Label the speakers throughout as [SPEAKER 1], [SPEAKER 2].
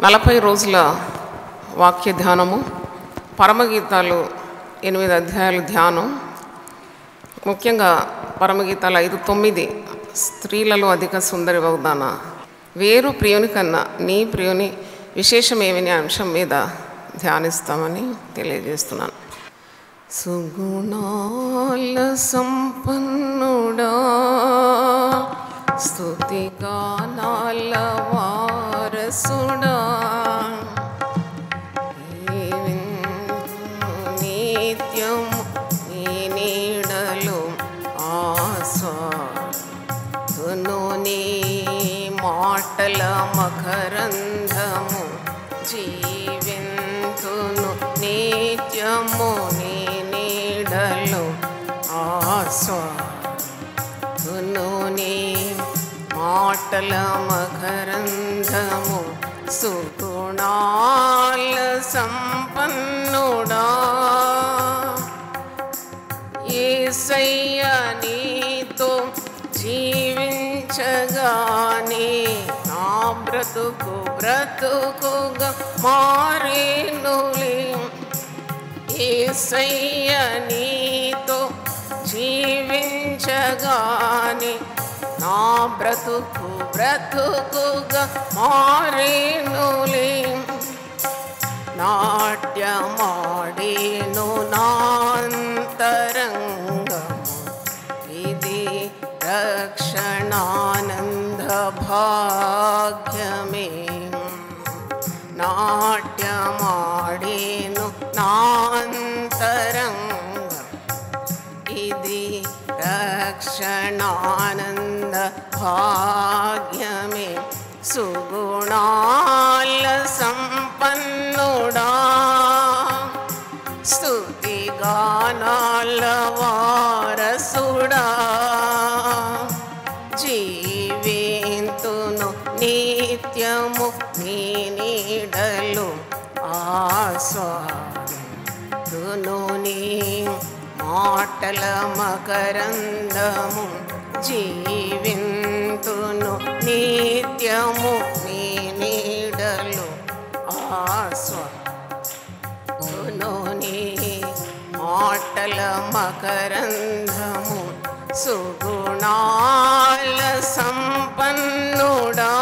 [SPEAKER 1] నలభై రోజుల వాక్య ధ్యానము పరమగీతాలు ఎనిమిది అధ్యాయాలు ధ్యానం ముఖ్యంగా పరమగీతాలు ఐదు తొమ్మిది స్త్రీలలో అధిక సుందరి వౌదాన వేరు ప్రియుని కన్నా నీ ప్రియుని విశేషమేమిని అంశం మీద ధ్యానిస్తామని తెలియజేస్తున్నాను సుగుణాల సంపన్నుడా స్తుతిగానాల వారసుడా నిత్యం నీ నీడలు ఆస్వాదును నీ మాటల మకరంధము జీవింతును నిత్యము నీ నీడలు ఆస్వాదును నీ మాటల మకరంధము సుగుణాల సంపన్నుడా ఏసయ్య నీతో జీవించగానే నా బ్రతుకు బ్రతుకుగా మారేనులే ఏసయ్య నీతో జీవించగానే నా బ్రతుకు బ్రతుకుగా మారేనులే నాట్యమాడేను నాంతరంగము ఇది రక్షణానంద భాగ్యమే నాట్యమాడేను నాంతరంగం ఇది రక్షణానంద భాగ్యమే సుగుణాల సంపన్నుడా స్తుతిగానాల వారసుడా జీవింతును నిత్యము నీ నీడలు ఆస్వాదును నీ మాటల మకరందము జీవింతును నిత్యము నీ నీడలు ఆస్వాదును నీ మాటల మకరంధము సుగుణాల సంపన్నుడా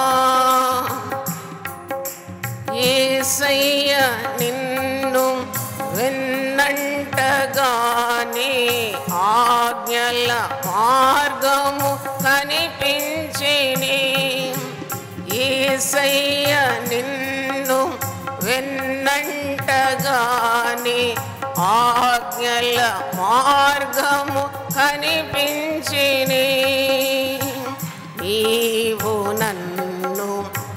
[SPEAKER 1] ఏసయ్య నిన్ను వెన్నంటగానే ఆజ్ఞల మార్గము కనిపించిని ఏసయ్య నిన్ను వెన్నంటగానే ఆజ్ఞల మార్గము కనిపించిని నీవు నన్ను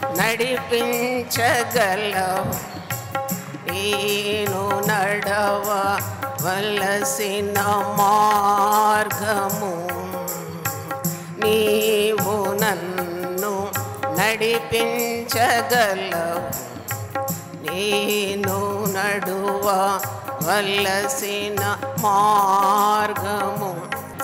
[SPEAKER 1] నడిపించగలవు నేను నడవ వలసిన మార్గము నీవు నన్ను నడిపించగలవు నేను నడువ వలసిన మార్గము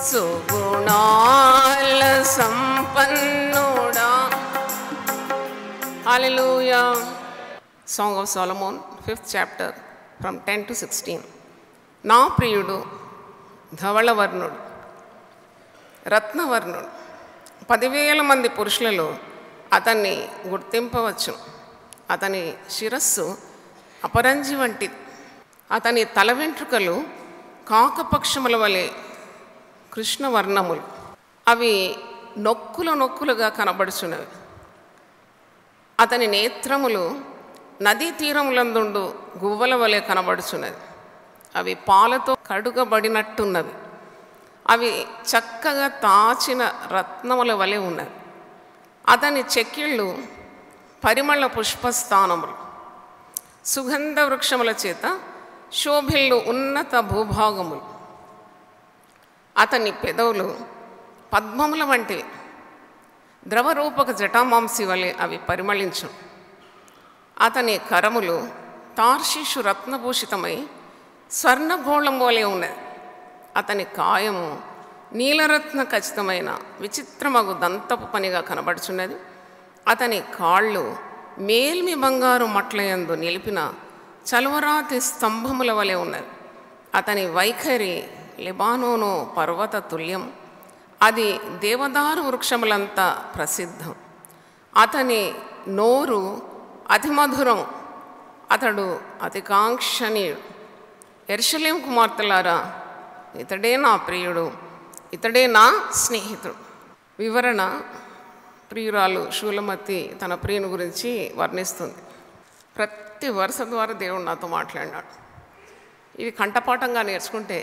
[SPEAKER 1] సుగుణాల సంపన్నుడా Hallelujah. Song of Solomon, fifth chapter, from 10 to 16. నా ప్రియుడు ధవళవర్ణుడు రత్నవర్ణుడు పదివేల మంది పురుషులలో అతన్ని గుర్తింపవచ్చు అతని శిరస్సు అపరంజి వంటిది అతని తల వెంట్రుకలు కాకపక్షముల వలె కృష్ణవర్ణములు అవి నొక్కులు నొక్కులుగా కనబడుచున్నవి అతని నేత్రములు నదీ తీరములందుండు గువ్వల వలె కనబడుచున్నది అవి పాలతో కడుగబడినట్టున్నవి అవి చక్కగా తాచిన రత్నముల వలె ఉన్నవి అతని చెక్కిళ్ళు పరిమళ పుష్పస్థానములు సుగంధ వృక్షముల చేత శోభిల్లు ఉన్నత భూభాగములు అతని పెదవులు పద్మముల వంటివి ద్రవరూపక జటామాంసి వలె అవి పరిమళించు అతని కరములు తార్షిషు రత్నభూషితమై స్వర్ణగోళం వలె ఉన్నది అతని కాయము నీలరత్న ఖచ్చితమైన విచిత్రమగు దంతపు పనిగా కనబడుచున్నది అతని కాళ్ళు మేల్మి బంగారు మట్లయందు నిలిపిన చలువరాతి స్తంభముల వలె ఉన్నది అతని వైఖరి లెబానోను పర్వత తుల్యం అది దేవదారు వృక్షములంతా ప్రసిద్ధం అతని నోరు అతి మధురం అతడు అతి కాంక్షణీయుడు ఎర్షలేం కుమార్తెలారా ఇతడే నా ప్రియుడు ఇతడే నా స్నేహితుడు వివరణ ప్రియురాలు శూలమతి తన ప్రియుని గురించి వర్ణిస్తుంది ప్రతి వరుస ద్వారా దేవుడు నాతో మాట్లాడినాడు ఇది కంఠపాఠంగా నేర్చుకుంటే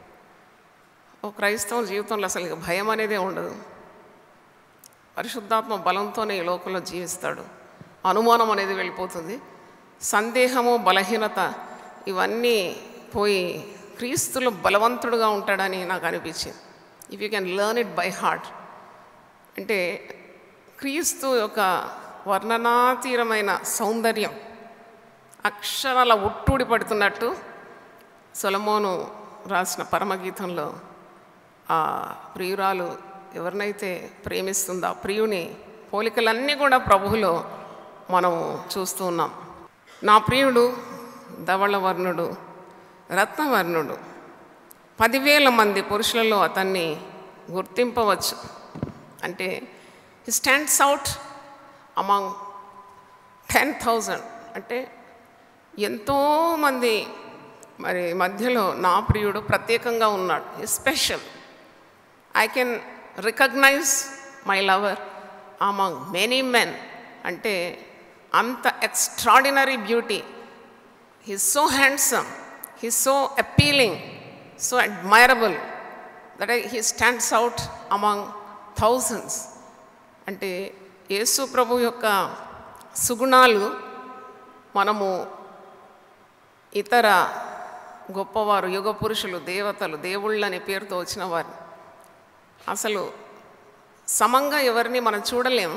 [SPEAKER 1] ఓ క్రైస్తవ జీవితంలో అసలు ఇక భయం అనేదే ఉండదు పరిశుద్ధాత్మ బలంతోనే ఈ లోకంలో జీవిస్తాడు అనుమానం అనేది వెళ్ళిపోతుంది సందేహము బలహీనత ఇవన్నీ పోయి క్రీస్తులు బలవంతుడుగా ఉంటాడని నాకు అనిపించింది if you can learn it by heart అంటే క్రీస్తు యొక్క వర్ణనాతీరమైన సౌందర్యం అక్షరాల ఉట్టూడి పడుతున్నట్టు సొలమోను రాసిన పరమగీతంలో ఆ ప్రియురాలు ఎవరినైతే ప్రేమిస్తుందో ఆ ప్రియుని పోలికలన్నీ కూడా ప్రభువులో మనం చూస్తూ ఉన్నాం నా ప్రియుడు ధవళవర్ణుడు రత్నవర్ణుడు పదివేల మంది పురుషులలో అతన్ని గుర్తింపవచ్చు అంటే he stands out among ten thousand అంటే ఎంతోమంది మరి మధ్యలో నా ప్రియుడు ప్రత్యేకంగా ఉన్నాడు special I can recognize my lover among many men అంటే అంత extraordinary beauty he's so handsome he's so appealing so admirable that he stands out among thousands అంటే యేసు ప్రభు యొక్క సుగుణాలు మనము ఇతర గొప్పవారు యుగ పురుషులు దేవతలు దేవుళ్ళు అనే పేరుతో వచ్చిన వారు అసలు సమంగా ఎవరిని మనం చూడలేము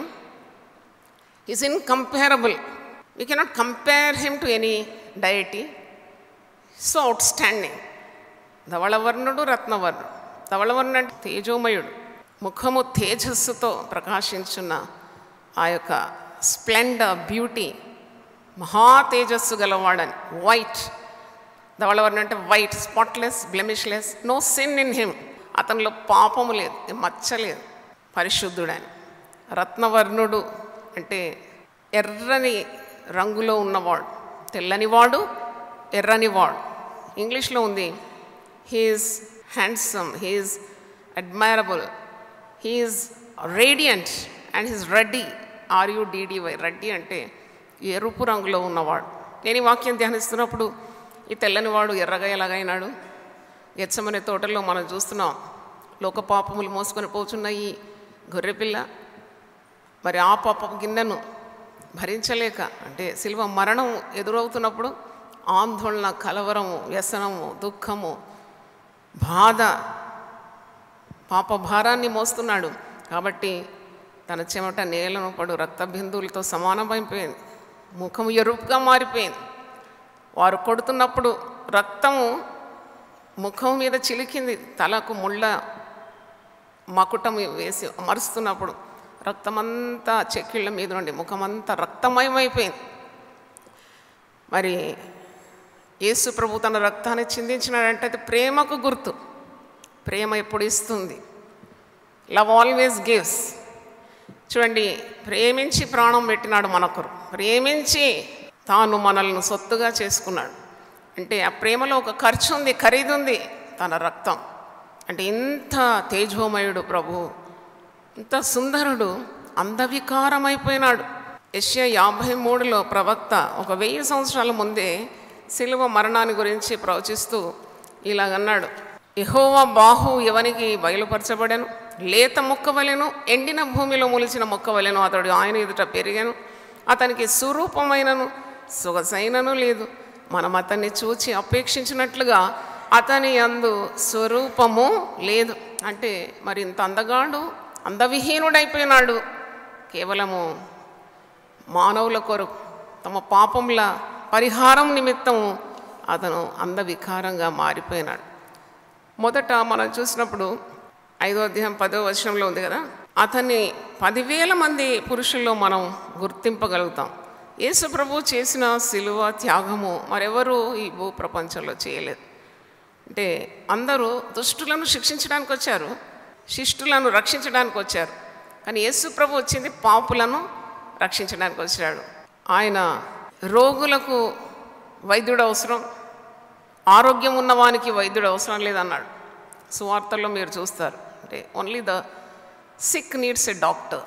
[SPEAKER 1] is incomparable we cannot compare him to any deity so outstanding ధవళవర్ణుడు రత్నవర్ణుడు ధవళవర్ణుడు అంటే తేజోమయుడు ముఖము తేజస్సుతో ప్రకాశించున్న ఆ యొక్క స్ప్లెండర్ బ్యూటీ మహా తేజస్సు గలవాడని వైట్ ధవళవర్ణం అంటే white spotless blemishless no sin in him అతనిలో పాపము లేదు మచ్చ లేదు పరిశుద్ధుడని రత్నవర్ణుడు అంటే ఎర్రని రంగులో ఉన్నవాడు తెల్లనివాడు ఎర్రనివాడు ఇంగ్లీష్లో ఉంది he's handsome he's admirable he's radiant and he's ruddy ఆర్యుడిడివై రెడ్డి అంటే ఎరుపు రంగులో ఉన్నవాడు నేను ఈ వాక్యం ధ్యానిస్తున్నప్పుడు ఈ తెల్లనివాడు ఎర్రగా ఎలాగైనాడు గెచ్చమనే తోటల్లో మనం చూస్తున్నాం లోక పాపములు మోసుకొని పోతున్న ఈ గొర్రెపిల్ల మరి ఆ పాపపు గిన్నెను భరించలేక అంటే శిల్వ మరణం ఎదురవుతున్నప్పుడు ఆందోళన కలవరము వ్యసనము దుఃఖము బాధ పాప భారాన్ని మోస్తున్నాడు కాబట్టి తన చెమట నేలను పడు రక్త బిందువులతో సమానమైపోయింది ముఖం ఎరుపుగా మారిపోయింది వారు కొడుతున్నప్పుడు రక్తము ముఖం మీద చిలికింది తలకు ముళ్ళ మకుటం వేసి మరుస్తున్నప్పుడు రక్తమంతా చెక్కిళ్ళ మీద నుండి ముఖమంతా రక్తమయమైపోయింది మరి యేసు ప్రభు తన రక్తాన్ని చిందించినాడంటే అది ప్రేమకు గుర్తు ప్రేమ ఎప్పుడు ఇస్తుంది లవ్ ఆల్వేస్ గివ్స్ చూడండి ప్రేమించి ప్రాణం పెట్టినాడు మనకొరు ప్రేమించి తాను మనల్ని సొత్తుగా చేసుకున్నాడు అంటే ఆ ప్రేమలో ఒక ఖర్చు ఉంది ఖరీదు ఉంది తన రక్తం అంటే ఇంత తేజోమయుడు ప్రభు ఇంత సుందరుడు అందవికారమైపోయినాడు యశ్య యాభై మూడులో ప్రవక్త ఒక వెయ్యి సంవత్సరాల ముందే శిలువ మరణాన్ని గురించి ప్రవచిస్తూ ఇలాగన్నాడు యహోవా బాహు ఎవనికి బయలుపరచబడెను లేత మొక్కవలెను ఎండిన భూమిలో మొలిచిన మొక్కవలెను అతడు ఆయన ఎదుట పెరిగాను అతనికి సురూపమైనను సొగసైనను లేదు మనం అతన్ని చూచి అపేక్షించినట్లుగా అతని అందు స్వరూపము లేదు అంటే మరి ఇంత అందగాడు అందవిహీనుడైపోయినాడు కేవలము మానవుల కొరకు తమ పాపముల పరిహారం నిమిత్తం అతను అందవికారంగా మారిపోయినాడు మొదట మనం చూసినప్పుడు ఐదో అధ్యాయం పదో వచనంలో ఉంది కదా అతన్ని పదివేల మంది పురుషుల్లో మనం గుర్తింపగలుగుతాం యేసు ప్రభు చేసిన సిలువ త్యాగము మరెవరు ఈ భూ ప్రపంచంలో చేయలేదు అంటే అందరూ దుష్టులను శిక్షించడానికి వచ్చారు శిష్టులను రక్షించడానికి వచ్చారు కానీ యేసు ప్రభు వచ్చింది పాపులను రక్షించడానికి వచ్చాడు ఆయన రోగులకు వైద్యుడు అవసరం ఆరోగ్యం ఉన్నవానికి వైద్యుడు అవసరం లేదన్నాడు సువార్తల్లో మీరు చూస్తారు అంటే only the sick needs a doctor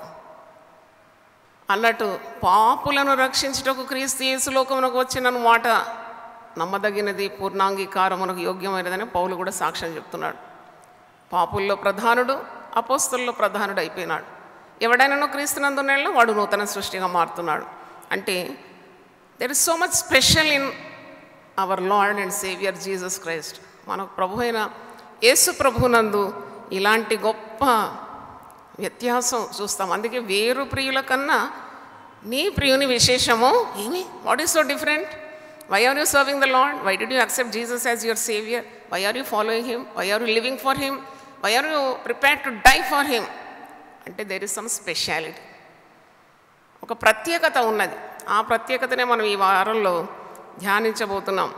[SPEAKER 1] అన్నట్టు పాపులను రక్షించుటకు క్రీస్తు యేసు లోకమునకు వచ్చిన మాట నమ్మదగినది పూర్ణాంగీకారమునకు యోగ్యమైనదని పౌలు కూడా సాక్ష్యం చెప్తున్నాడు పాపుల్లో ప్రధానుడు అపోస్తుల్లో ప్రధానుడు అయిపోయినాడు ఎవడైనా క్రీస్తునందునేళ్ళ వాడు నూతన సృష్టిగా మారుతున్నాడు అంటే there is so much special in our Lord and Saviour Jesus Christ మన ప్రభు అయిన యేసు ప్రభునందు ఇలాంటి గొప్ప వ్యత్యాసం చూస్తాం అందుకే వేరు ప్రియుల కన్నా నీ ప్రియుని విశేషము ఏమి what is so different why are you serving the Lord why did you accept Jesus as your Saviour why are you following him why are you living for him why are you prepare to die for him అంటే there is some speciality ఒక ప్రత్యేకత ఉన్నది ఆ ప్రత్యేకతనే మనం ఈ వారంలో ధ్యానించబోతున్నాం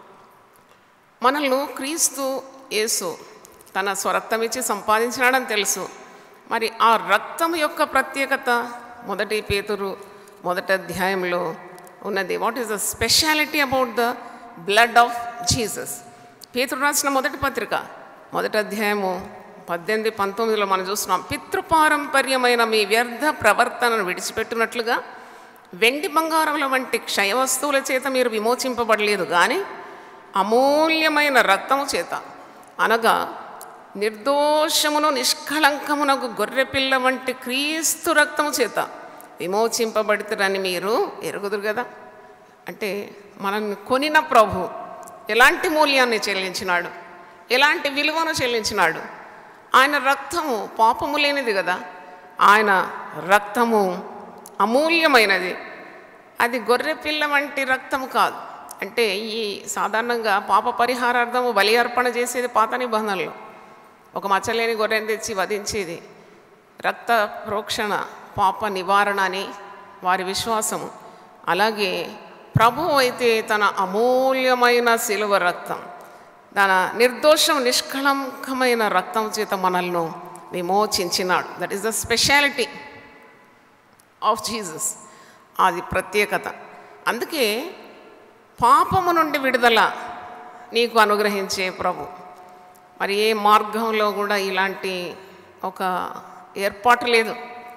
[SPEAKER 1] మనల్ని క్రీస్తు యేసు తన స్వరక్తం ఇచ్చి సంపాదించినాడని తెలుసు మరి ఆ రక్తం యొక్క ప్రత్యేకత మొదటి పేతురు మొదటి అధ్యాయంలో ఉన్నది what is the speciality about the blood of Jesus పేతురు రాసిన మొదటి పత్రిక మొదటి అధ్యాయము పద్దెనిమిది పంతొమ్మిదిలో మనం చూస్తున్నాం పితృపారంపర్యమైన మీ వ్యర్థ ప్రవర్తనను విడిచిపెట్టినట్లుగా వెండి బంగారముల వంటి క్షయ వస్తువుల చేత మీరు విమోచింపబడలేదు కానీ అమూల్యమైన రక్తము చేత అనగా నిర్దోషమును నిష్కళంకమునకు గొర్రెపిల్ల వంటి క్రీస్తు రక్తము చేత విమోచింపబడితరని మీరు ఎరుగుదురు కదా అంటే మనల్ని కొనిన ప్రభు ఎలాంటి మూల్యాన్ని చెల్లించినాడు ఎలాంటి విలువను చెల్లించినాడు ఆయన రక్తము పాపము లేనిది కదా ఆయన రక్తము అమూల్యమైనది అది గొర్రె పిల్ల వంటి రక్తము కాదు అంటే ఈ సాధారణంగా పాప పరిహారార్థము బలి అర్పణ చేసేది పాత నిబంధనలో ఒక మచ్చలేని గొర్రెని తెచ్చి వధించేది రక్త ప్రోక్షణ పాప నివారణ అని వారి విశ్వాసము అలాగే ప్రభు అయితే తన అమూల్యమైన శిలువ రక్తం తన నిర్దోషం నిష్కళంకమైన రక్తం చేత మనల్ని విమోచించినాడు that is the speciality of Jesus అది ప్రత్యేకత అందుకే పాపము నుండి విడుదల నీకు అనుగ్రహించే ప్రభు మరి ఏ మార్గంలో కూడా ఇలాంటి ఒక ఏర్పాటు లేదు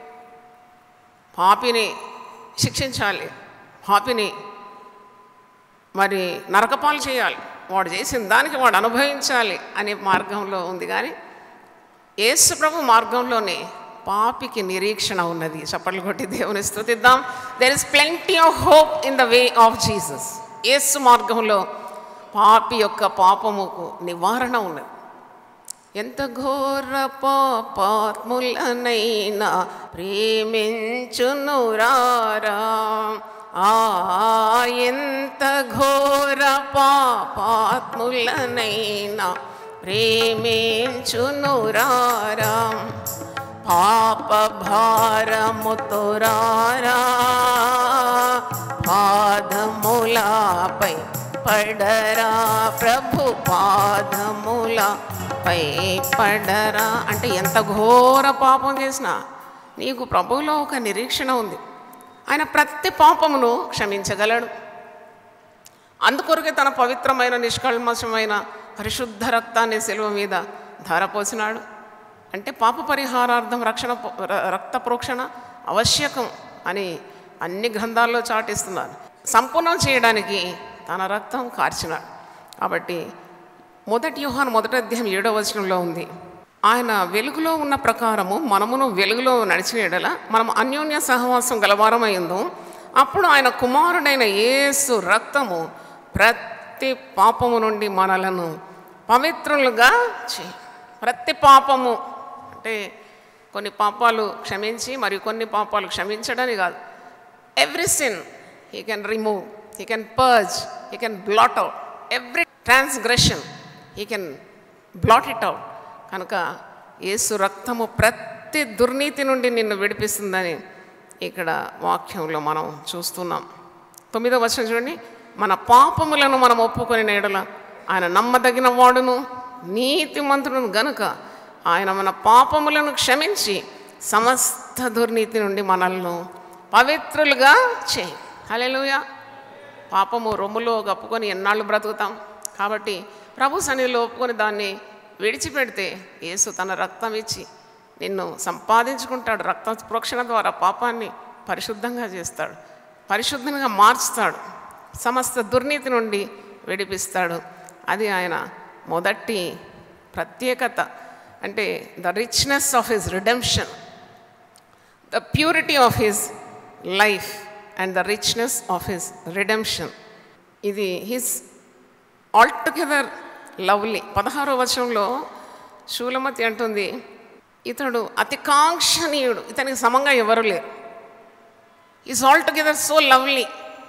[SPEAKER 1] పాపిని శిక్షించాలి పాపిని మరి నరకపాలు చేయాలి వాడు చేసిన దానికి వాడు అనుభవించాలి అనే మార్గంలో ఉంది కానీ యేసు ప్రభు మార్గంలోనే పాపికి నిరీక్షణ ఉన్నది చప్పట్లు కొట్టి దేవుని స్థుతిద్దాం there is plenty of hope in the way of Jesus యేసు మార్గంలో పాపి యొక్క పాపముకు నివారణ ఉన్నది ఎంత ఘోర పాపాత్ములనైనా ప్రేమించునురారా ఆ ఎంత ఘోర పాపాత్ములనైనా ప్రేమించునురారా పాప భారముతురారా పాదములపై పడరా ప్రభు పాదములపై పడరా అంటే ఎంత ఘోర పాపం చేసినా నీకు ప్రభువులో ఒక నిరీక్షణ ఉంది ఆయన ప్రతి పాపమును క్షమించగలడు అందుకొరకే తన పవిత్రమైన నిష్కల్మషమైన పరిశుద్ధ రక్తాన్ని సెలవు మీద ధారపోసినాడు అంటే పాప పరిహారార్థం రక్షణ ర- రక్త ప్రోక్షణ ఆవశ్యకం అని అన్ని గ్రంథాల్లో చాటిస్తున్నారు సంపూర్ణం చేయడానికి తన రక్తం కార్చినాడు కాబట్టి మొదటి యోహాన్ మొదటి అధ్యాయం ఏడవ వచనంలో ఉంది ఆయన వెలుగులో ఉన్న ప్రకారము మనమును వెలుగులో నడిచిన ఎడల మనం అన్యోన్య సహవాసం గలవారమైందు అప్పుడు ఆయన కుమారుడైన యేసు రక్తము ప్రతి పాపము నుండి మనలను పవిత్రులుగా చే ప్రతి పాపము అంటే కొన్ని పాపాలు క్షమించి మరియు కొన్ని పాపాలు క్షమించడని కాదు every sin he can remove he can purge he can blot out every transgression he can blot it out కనుక యేసు రక్తము ప్రతి దుర్నీతి నుండి నిన్ను విడిపిస్తుందని ఇక్కడ వాక్యంలో మనం చూస్తున్నాం తొమ్మిదో వచనం చూడండి మన పాపములను మనం ఒప్పుకొని ఎడల ఆయన నమ్మదగిన వాడును నీతిమంతుడును గనుక ఆయన మన పాపములను క్షమించి సమస్త దుర్నీతి నుండి మనల్ని పవిత్రులుగా చేయి హల్లెలూయా పాపము రొమ్ములో కప్పుకొని ఎన్నాళ్ళు బ్రతుకుతాం కాబట్టి ప్రభు సన్నిధిలో ఒప్పుకొని దాన్ని విడిచిపెడితే యేసు తన రక్తం ఇచ్చి నిన్ను సంపాదించుకుంటాడు రక్త ప్రోక్షణ ద్వారా పాపాన్ని పరిశుద్ధంగా చేస్తాడు పరిశుద్ధంగా మార్చుతాడు సమస్త దుర్నీతి నుండి విడిపిస్తాడు అది ఆయన మొదటి ప్రత్యేకత అంటే the richness of his redemption the purity of his life and the richness of his redemption. ఇది హిస్ ఆల్టుగెదర్ లవ్లీ పదహారో వచనంలో శూలమతి అంటుంది ఇతడు అతి కాంక్షణీయుడు ఇతనికి సమంగా ఎవరు లేరు is altogether so lovely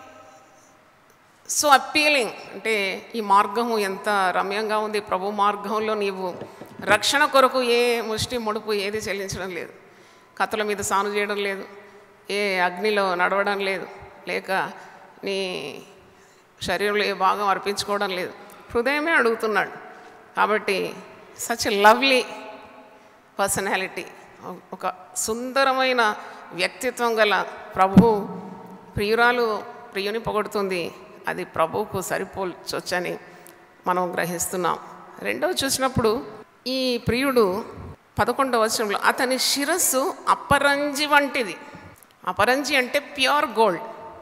[SPEAKER 1] so appealing అంటే ఈ మార్గము ఎంత రమ్యంగా ఉంది ప్రభు మార్గంలో నీవు రక్షణ కొరకు ఏ ముష్టి ముడుపు ఏది చెల్లించడం లేదు కత్తుల మీద సాను చేయడం లేదు ఏ అగ్నిలో నడవడం లేదు లేక నీ శరీరంలో ఏ భాగం అర్పించుకోవడం లేదు హృదయమే అడుగుతున్నాడు కాబట్టి సచ్ లవ్లీ పర్సనాలిటీ ఒక సుందరమైన వ్యక్తిత్వం గల ప్రభు ప్రియురాలు ప్రియుని పొగడుతుంది అది ప్రభువుకు సరిపోల్చొచ్చని మనం గ్రహిస్తున్నాం రెండవ చూసినప్పుడు ఈ ప్రియుడు పదకొండవ వచనంలో అతని శిరస్సు అపరంజి వంటిది అపరంజి అంటే ప్యూర్ గోల్డ్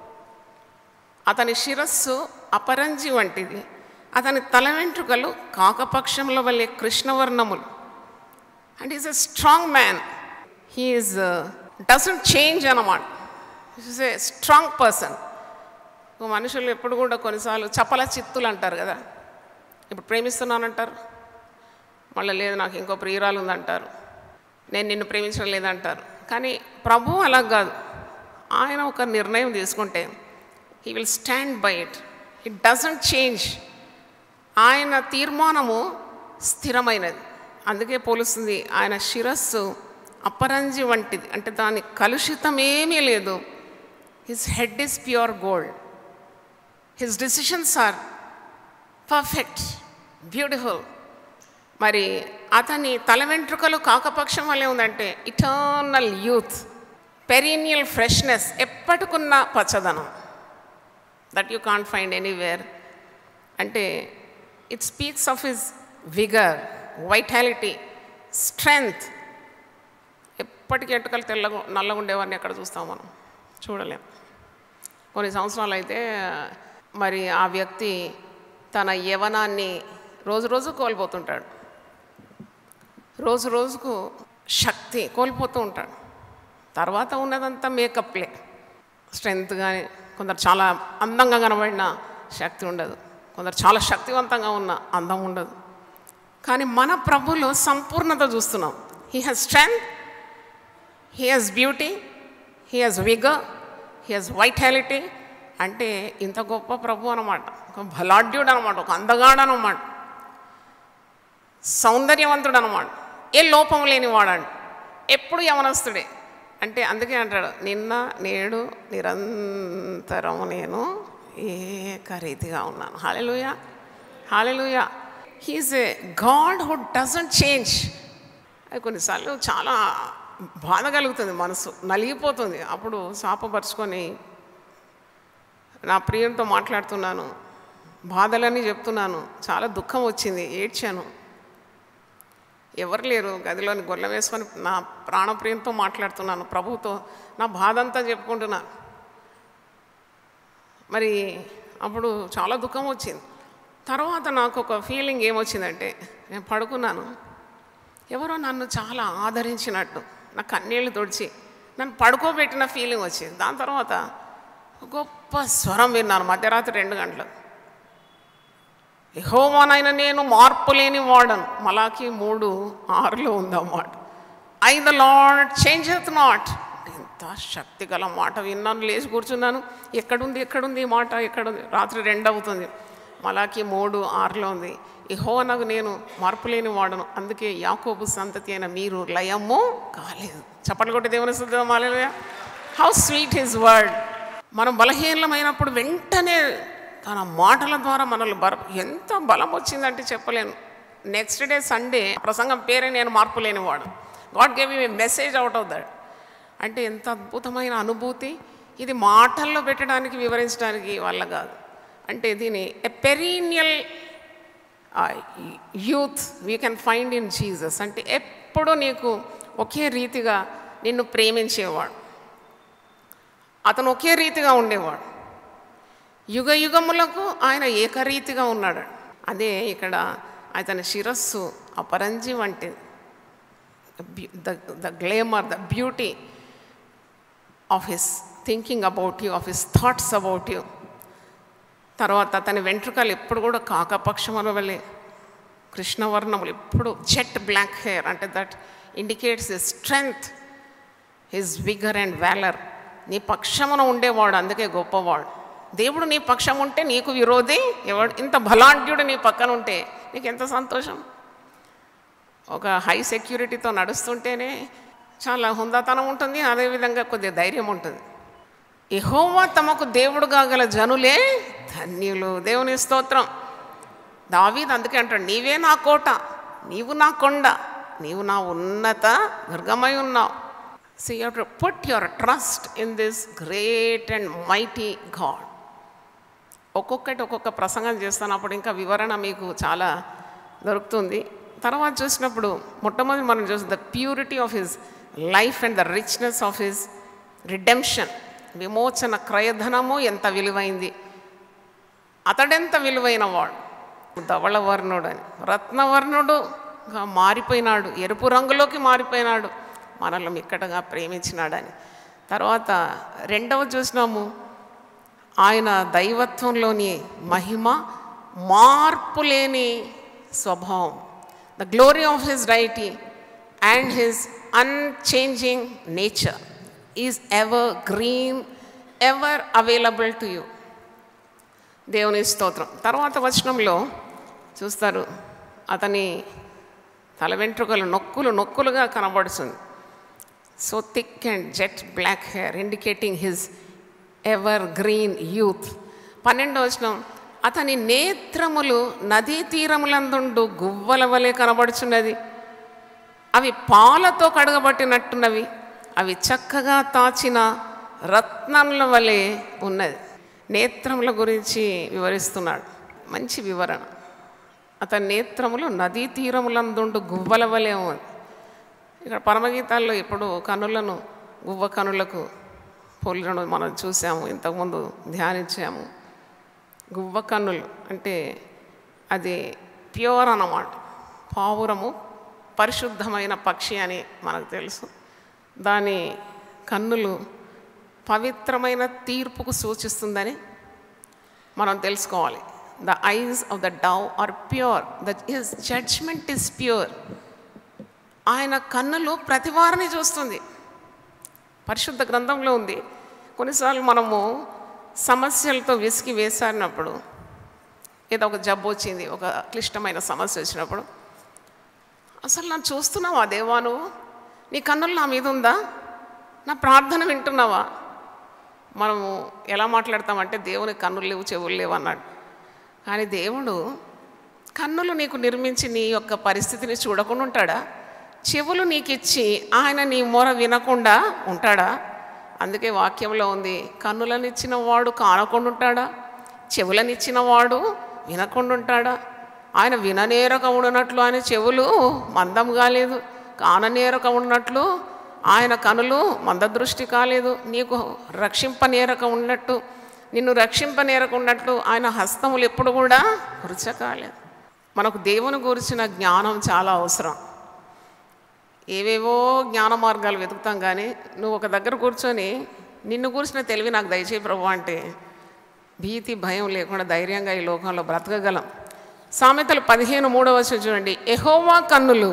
[SPEAKER 1] అతని శిరస్సు అపరంజి వంటిది అతని తల వెంట్రుకలు కాకపక్షముల వల్లే కృష్ణవర్ణములు and is a strong man he's doesn't change అన్నమాట ఈజ్ ఏ స్ట్రాంగ్ పర్సన్ మనుషులు ఎప్పుడు కూడా కొన్నిసార్లు చపల చిత్తులు అంటారు కదా ఇప్పుడు ప్రేమిస్తున్నానంటారు మళ్ళీ లేదు నాకు ఇంకో ప్రియురాలు ఉందంటారు నేను నిన్ను ప్రేమించడం లేదంటారు కానీ ప్రభు అలా కాదు ఆయన ఒక నిర్ణయం తీసుకుంటే he will stand by it it doesn't change ఆయన తీర్మానము స్థిరమైనది అందుకే పోలుస్తుంది ఆయన శిరస్సు అపరంజి వంటిది అంటే దాని కలుషితం ఏమీ లేదు his head is pure gold his decisions are perfect beautiful మరి అతని తల వెంట్రుకలు కాకపక్షం వల్లే ఉందంటే ఇటర్నల్ యూత్ పెరీనియల్ ఫ్రెష్నెస్ ఎప్పటికున్న పచ్చదనం that you can't find anywhere అంటే it speaks of his vigour vitality strength ఎప్పటికీ ఎట్టుకలు తెల్లగా నల్లగా ఉండేవారిని ఎక్కడ చూస్తాం మనం చూడలేం కొన్ని సంవత్సరాలు అయితే మరి ఆ వ్యక్తి తన యవనాన్ని రోజు రోజు కోల్పోతుంటాడు రోజు రోజుకు శక్తి కోల్పోతూ ఉంటాడు తర్వాత ఉన్నదంతా మేకప్లే స్ట్రెంగ్త్ కానీ కొందరు చాలా అందంగా కనబడిన శక్తి ఉండదు కొందరు చాలా శక్తివంతంగా ఉన్న అందం ఉండదు కానీ మన ప్రభులో సంపూర్ణత చూస్తున్నాం he has strength he has beauty he has vigour he has vitality అంటే ఇంత గొప్ప ప్రభు అనమాట ఒక బలాఢ్యుడు అనమాట ఒక అందగాడు అనమాట సౌందర్యవంతుడు అనమాట ఏ లోపం లేనివాడండి ఎప్పుడు యవనస్తుడే అంటే అందుకే అంటాడు నిన్న నేడు నిరంతరం నేను ఏకరీతిగా ఉన్నాను hallelujah hallelujah he's a God who doesn't change అది కొన్నిసార్లు చాలా బాధ కలుగుతుంది మనసు నలిగిపోతుంది అప్పుడు శాపపరుచుకొని నా ప్రియునితో మాట్లాడుతున్నాను బాధలని చెప్తున్నాను చాలా దుఃఖం వచ్చింది ఏడ్చాను ఎవరు లేరు గదిలోని గొల్ల వేసుకొని నా ప్రాణప్రియంతో మాట్లాడుతున్నాను ప్రభుతో నా బాధ అంతా చెప్పుకుంటున్నాను మరి అప్పుడు చాలా దుఃఖం వచ్చింది తర్వాత నాకు ఒక ఫీలింగ్ ఏమొచ్చిందంటే నేను పడుకున్నాను ఎవరో నన్ను చాలా ఆదరించినట్టు నా కన్నీళ్ళు తుడిచి నన్ను పడుకోబెట్టిన ఫీలింగ్ వచ్చింది దాని తర్వాత గొప్ప స్వరం విన్నాను మధ్యరాత్రి రెండు గంటలు యహోవానైన నేను మార్పు లేని వాడను మలాకి మూడు ఆరులో ఉందన్నమాట I the Lord change out not ఎంత శక్తి గల మాట విన్నాను లేచి కూర్చున్నాను ఎక్కడుంది ఎక్కడుంది ఈ మాట ఎక్కడుంది రాత్రి రెండు అవుతుంది మలాకి మూడు ఆరులో ఉంది యహోవనకు నేను మార్పు లేని వాడను అందుకే యాకోబు సంతతి అయిన మీరు లయము కాలేదు చప్పట్లు కొట్టి దేవుని శుద్ధం హౌ స్వీట్ హిజ్ వర్డ్ మనం బలహీనమైనప్పుడు వెంటనే తన మాటల ద్వారా మనల్ని బల ఎంత బలం వచ్చిందంటే చెప్పలేను నెక్స్ట్ డే సండే ప్రసంగం పేరే నేను మార్పు లేనివాడు God gave a message out of that అంటే ఎంత అద్భుతమైన అనుభూతి ఇది మాటల్లో పెట్టడానికి వివరించడానికి వల్ల కాదు అంటే దీని a perennial youth we can find in Jesus అంటే ఎప్పుడూ నీకు ఒకే రీతిగా నిన్ను ప్రేమించేవాడు అతను ఒకే రీతిగా ఉండేవాడు యుగ యుగములకు ఆయన ఏకరీతిగా ఉన్నాడు అదే ఇక్కడ అతని శిరస్సు అపరంజి వంటిది the the glamour the beauty of his thinking about you of his thoughts about you తర్వాత అతని వెంట్రుకలు ఎప్పుడు కూడా కాకపక్షముల వలె కృష్ణవర్ణములు ఎప్పుడు జెట్ బ్లాక్ హెయిర్ అంటే that indicates his strength his vigour and valour నీ పక్షమున ఉండేవాడు అందుకే గొప్పవాడు దేవుడు నీ పక్షం ఉంటే నీకు విరోధి ఎవడు ఇంత బలాఢ్యుడు నీ పక్కన ఉంటే నీకు ఎంత సంతోషం ఒక హై సెక్యూరిటీతో నడుస్తుంటేనే చాలా హుందాతనం ఉంటుంది అదేవిధంగా కొద్దిగా ధైర్యం ఉంటుంది యెహోవా తమకు దేవుడుగా గల జనులే ధన్యులు దేవుని స్తోత్రం దావీద్ అందుకే అంటాడు నీవే నా కోట నీవు నా కొండ నీవు నా ఉన్నత దుర్గమై ఉన్నావు so you to put your trust in this great and mighty God ఒక్కొక్కటి ఒక్కొక్క ప్రసంగం చేస్తాను అప్పుడు ఇంకా వివరణ మీకు చాలా దొరుకుతుంది తర్వాత చూసినప్పుడు మొట్టమొదటి మనం చూసి the purity of his life and the richness of his redemption విమోచన క్రయధనము ఎంత విలువైంది అతడెంత విలువైన వాడు ధవళవర్ణుడు అని రత్నవర్ణుడుగా మారిపోయినాడు ఎరుపు రంగులోకి మారిపోయినాడు మనల్ని మిక్కటగా ప్రేమించినాడని తర్వాత రెండవ చూసినాము ఆయన దైవత్వంలోని మహిమ మార్పు లేని స్వభావం the glory of his deity and his unchanging nature is evergreen ever available to you దేవుని స్తోత్రం తర్వాత వచనంలో చూస్తారు అతని తల వెంట్రుకలు నొక్కులు నొక్కులుగా కనబడుతుంది so thick and jet black hair indicating his evergreen youth పన్నెండో వచనం అతని నేత్రములు నదీ తీరములందుండు గువ్వల వలె కనబడుచున్నది అవి పాలతో కడగబట్టినట్టున్నవి అవి చక్కగా తాచిన రత్నముల వలె ఉన్నది నేత్రముల గురించి వివరిస్తున్నాడు మంచి వివరణ అతని నేత్రములు నదీ తీరములందుండు గువ్వల వలె ఉంది ఇక్కడ పరమగీతాల్లో ఇప్పుడు కనులను గువ్వ కనులకు పోలినను మనం చూసాము ఇంతకుముందు ధ్యానించాము గువ్వ కన్నులు అంటే అది ప్యూర్ అన్నమాట పావురము పరిశుద్ధమైన పక్షి అని మనకు తెలుసు దాని కన్నులు పవిత్రమైన తీర్పుకు సూచిస్తుందని మనం తెలుసుకోవాలి the eyes of the dove are pure the his judgement is pure ఆయన కన్నులు ప్రతి వారిని చూస్తుంది పరిశుద్ధ గ్రంథంలో ఉంది కొన్నిసార్లు మనము సమస్యలతో విసిగి వేసారినప్పుడు ఏదో ఒక జబ్బు వచ్చింది ఒక క్లిష్టమైన సమస్య వచ్చినప్పుడు అసలు నన్ను చూస్తున్నావా దేవా నువ్వు నీ కన్నులు నా మీద ఉందా నా ప్రార్థన వింటున్నావా మనము ఎలా మాట్లాడతామంటే దేవుని కన్నులు లేవు చెవులు లేవు అన్నాడు కానీ దేవుడు కన్నులు నీకు నిర్మించి నీ యొక్క పరిస్థితిని చూడకుండా ఉంటాడా చెవులు నీకు ఇచ్చి ఆయన నీ మొర వినకుండా ఉంటాడా అందుకే వాక్యంలో ఉంది కన్నులనిచ్చిన వాడు కానకుండా ఉంటాడా చెవులనిచ్చిన వాడు వినకుండా ఉంటాడా ఆయన విననేరక ఉన్నట్లు ఆయన చెవులు మందం కాలేదు కాననేరక ఉన్నట్లు ఆయన కనులు మందదృష్టి కాలేదు నీకు రక్షింపనేరక ఉన్నట్టు నిన్ను రక్షింపనేరక ఉన్నట్లు ఆయన హస్తములు ఎప్పుడు కూడా వృచ కాలేదు మనకు దేవుని గురించిన జ్ఞానం చాలా అవసరం ఏవేవో జ్ఞాన మార్గాలు వెతుకుతాం కానీ నువ్వు ఒక దగ్గర కూర్చొని నిన్ను కూర్చిన తెలివి నాకు దయచేయి ప్రభు అంటే భీతి భయం లేకుండా ధైర్యంగా ఈ లోకంలో బ్రతకగలం సామెతలు పదిహేను మూడవ వచనం చూడండి ఎహోవా కన్నులు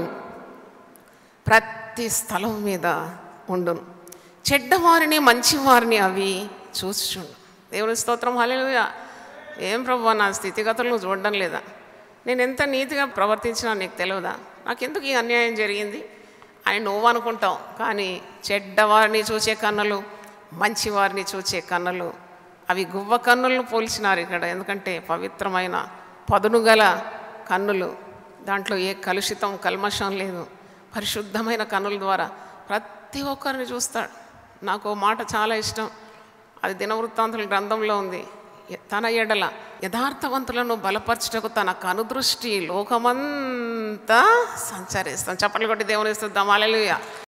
[SPEAKER 1] ప్రతి స్థలం మీద ఉండును చెడ్డవారిని మంచివారిని అవి చూచుచుండు దేవుని స్తోత్రం హల్లెలూయా ఏం ప్రభు నా స్థితిగతులు నువ్వు చూడడం లేదా నేను ఎంత నీతిగా ప్రవర్తించినా నీకు తెలియదా నాకెందుకు ఈ అన్యాయం జరిగింది అని నువ్వు అనుకుంటావు కానీ చెడ్డవారిని చూసే కన్నులు మంచివారిని చూసే కన్నులు అవి గువ్వ కన్నులను పోల్చినారు ఇక్కడ ఎందుకంటే పవిత్రమైన పదును గల కన్నులు దాంట్లో ఏ కలుషితం కల్మషం లేదు పరిశుద్ధమైన కన్నుల ద్వారా ప్రతి ఒక్కరిని చూస్తాడు నాకు ఓ మాట చాలా ఇష్టం అది దినవృత్తాంతుల గ్రంథంలో ఉంది తన ఎడల యథార్థవంతులను బలపరచుటకు తన కనుదృష్టి లోకమంతా సంచరిస్తాం చప్పట్లు కొట్టి దేవుని ఇస్తుందాం అలెలుయ